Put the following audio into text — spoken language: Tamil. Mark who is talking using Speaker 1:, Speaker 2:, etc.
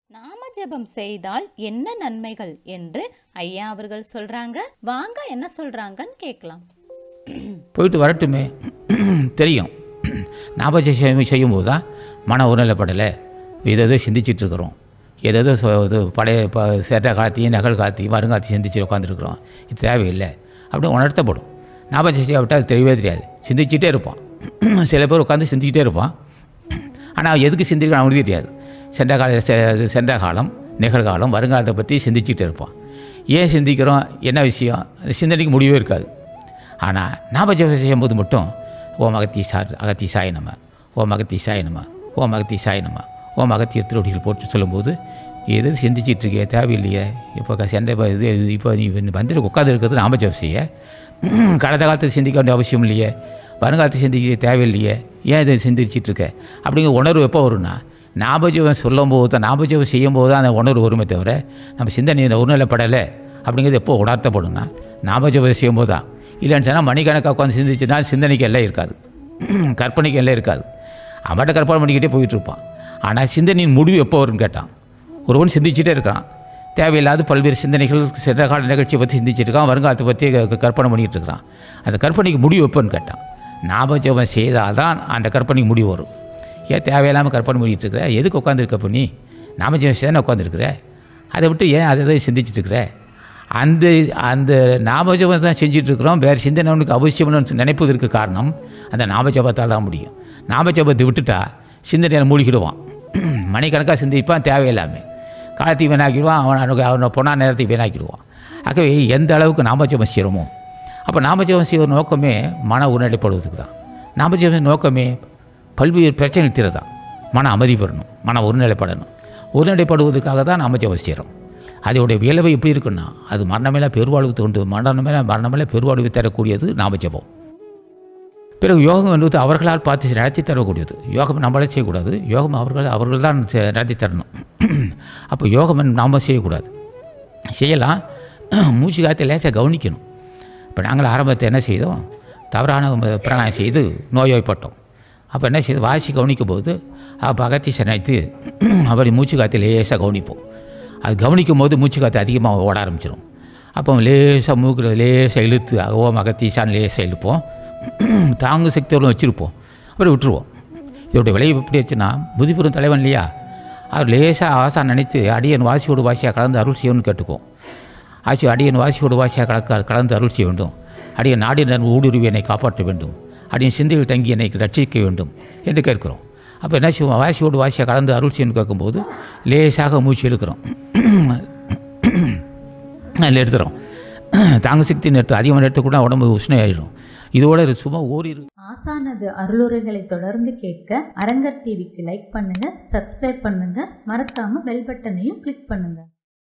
Speaker 1: நாம ஜெபம் செய்தால் என்ன நன்மைகள் என்று ஐயா அவர்கள் சொல்றாங்க வாங்க என்ன சொல்றாங்கன்னு கேட்கலாம்
Speaker 2: போயிட்டு வரட்டுமே தெரியும் ஞாபகம் செய்யும் செய்யும்போது தான் மன உணரப்படலை ஏதேதோ சிந்திச்சிட்டு இருக்கிறோம் ஏதேதோ சொ- இது பழைய ப சேட்ட காலத்தையும் நகல் காலத்தையும் வருங்காலத்தையும் சிந்திச்சு உட்காந்துருக்குறோம் இது தேவையில்லை அப்படியே உணர்த்தப்படும் ஞாபகம் செய்ய விட்டால் அது தெரியவே தெரியாது சிந்திச்சிட்டே இருப்பான் சில பேர் உட்காந்து சிந்திக்கிட்டே இருப்பான் ஆனால் எதுக்கு சிந்திக்கணும் அவனுக்கு தெரியாது சென்ற கால செ- சென்ற காலம் நிகழ்காலம் வருங்காலத்தை பற்றி சிந்திச்சுட்டு இருப்பான் ஏன் சிந்திக்கிறோம் என்ன விஷயம் அந்த சிந்தனைக்கு முடிவே இருக்காது ஆனால் ஞாபகம் செய்யும்போது மட்டும் ஓம் அகத்தி சா அகத்தி சாய் நம்ம ஓம் அகத்தி சாய் நம்ம ஓம் அகத்தி சாய் நம்ம ஓம் அகத்திய திருவடிகள் போட்டு சொல்லும்போது எது சிந்திச்சிட்டு இருக்கே தேவையில்லையே இப்போ க- சென்ற இப்போ இது இது இப்போ நீ வந்துட்டு உட்காந்து இருக்கிறது ஞாபகம் செய்ய கடந்த காலத்தை சிந்திக்க வேண்டிய அவசியம் இல்லையே வருங்காலத்தை சிந்திக்க தேவையில்லையே ஏன் இதை சிந்திச்சிட்டு இருக்க அப்படிங்கிற உணர்வு எப்போ வரும்னா ஞாபகம் சொல்லும் போது தான் ஞாபகம் செய்யும் போது தான் அந்த உணர்வு வருமே தவிர நம்ம சிந்தனை ஒருநிலைப்படலை அப்படிங்கிறது எப்போ உணர்த்தப்படும்னா ஞாபகம் செய்யும் போது தான் இல்லைன்னு சொன்னால் மணிக்கணக்காக உட்காந்து சிந்திச்சுனா சிந்தனைக்கு எல்லாம் இருக்காது கற்பனைக்கு எல்லாம் இருக்காது அவன்கிட்ட கற்பனை பண்ணிக்கிட்டே போயிட்டு இருப்பான் ஆனால் சிந்தனையின் முடிவு எப்போ வரும்னு கேட்டான் ஒருவன் சிந்திச்சுட்டே இருக்கான் தேவையில்லாத பல்வேறு சிந்தனைகள் சென்ற கால நிகழ்ச்சியை பற்றி சிந்திச்சுட்டு இருக்கான் வருங்காலத்தை பற்றி க- கற்பனை பண்ணிகிட்டு இருக்கிறான் அந்த கற்பனைக்கு முடிவு எப்போன்னு கேட்டான் ஞாபகம் செய்தால் தான் அந்த கற்பனைக்கு முடிவு வரும் ஏன் தேவையில்லாமல் கற்பனை பண்ணிகிட்டு இருக்கிற எதுக்கு உட்காந்துருக்க இப்போ நீ ஞாபகம் செய்ய தானே உட்காந்துருக்குற அதை விட்டு ஏன் அதை தான் சிந்திச்சிட்டு இருக்கிற அந்த அந்த ஞாபகம் தான் செஞ்சுட்டு இருக்கிறோம் வேறு சிந்தனை அவனுக்கு அவசியம்னு நினைப்பதற்கு காரணம் அந்த ஞாபகத்தால் தான் முடியும் ஞாபகத்தை விட்டுட்டா சிந்தனையில் மூழ்கிடுவான் மணிக்கணக்காக சிந்திப்பான் தேவையில்லாமல் காலத்தை வீணாக்கிடுவான் அவன் அவனுக்கு அவனை பொண்ணா நேரத்தை வீணாக்கிடுவான் ஆகவே எந்த அளவுக்கு நாமஜபம் செய்கிறோமோ அப்போ நாமஜபம் செய்கிற நோக்கமே மன உருநிலைப்படுவதுக்கு தான் நாமஜபம் நோக்கமே பல்வேறு பிரச்சனை தீரதான் மன அமைதி பெறணும் மன ஒருநிலைப்படணும் ஒருநிலைப்படுவதற்காக தான் நாமஜபம் செய்கிறோம் அதோடைய விளைவு எப்படி இருக்குன்னா அது மரணமேல பெருவாழ்வு தோண்டு மரணமேல மரணமேல பெருவாழ்வு தரக்கூடியது நாமஜபம் பிறகு யோகம் என்பது அவர்களால் பார்த்து நடத்தி தரக்கூடியது யோகம் நம்மளே செய்யக்கூடாது யோகம் அவர்கள் அவர்கள் தான் செ- நடத்தி தரணும் அப்போ யோகம் நாம் செய்யக்கூடாது செய்யலாம் மூச்சு காற்றை லேசாக கவனிக்கணும் இப்போ நாங்கள் ஆரம்பத்தை என்ன செய்தோம் தவறான ம- பிராணாயம் செய்து நோய்வாய்ப்பட்டோம் அப்போ என்ன செய்து வாசி கவனிக்கும் போது அப்போ அகத்தீசை நினைத்து அப்படி மூச்சு காற்றை லேசாக கவனிப்போம் அது கவனிக்கும் போது மூச்சு காற்று அதிகமாக ஓட ஆரம்பிச்சிடும் அப்போ லேசாக மூக்கில் லேசாக இழுத்து ஓம் அகத்தீசான்னு லேசாக இழுப்போம் தாங்கு சக்தியோடு வச்சுருப்போம் அப்புறம் விட்டுருவோம் இதோடைய விளைவு எப்படி ஆச்சுன்னா முதிபெரும் தலைவன் இல்லையா அவர் லேசாக ஆசா நினைத்து அடியன் வாசியோடு வாசியாக கலந்து அருள் செய்யணும்னு கேட்டுக்குவோம் ஆட்சி அடியன் வாசியோடு வாசியாக கலக்க கலந்து அருள் செய்ய வேண்டும் அடியன் நாடினர் ஊடுருவி என்னை காப்பாற்ற வேண்டும் அடியன் சிந்தையில் தங்கி என்னை ரட்சிக்க வேண்டும் என்று கேட்கிறோம் அப்போ என்ன செய்வோம் வாசியோடு வாசியாக கலந்து அருள் செய்யணும்னு கேட்கும்போது லேசாக மூச்சு இழுக்கிறோம் அதில் எடுத்துகிறோம் தாங்க சக்தி நிறுத்த அதிகமாக நிறுத்தக்கூட உடம்பு உஷ்ணம் ஆயிடும் இதோட சும்மா ஓரிரு
Speaker 3: ஆசானது அருளுரைகளை தொடர்ந்து கேட்க அரங்கர் டிவிக்கு லைக் பண்ணுங்க சப்ஸ்கிரைப் பண்ணுங்க மறக்காம பெல் பட்டனையும் கிளிக் பண்ணுங்க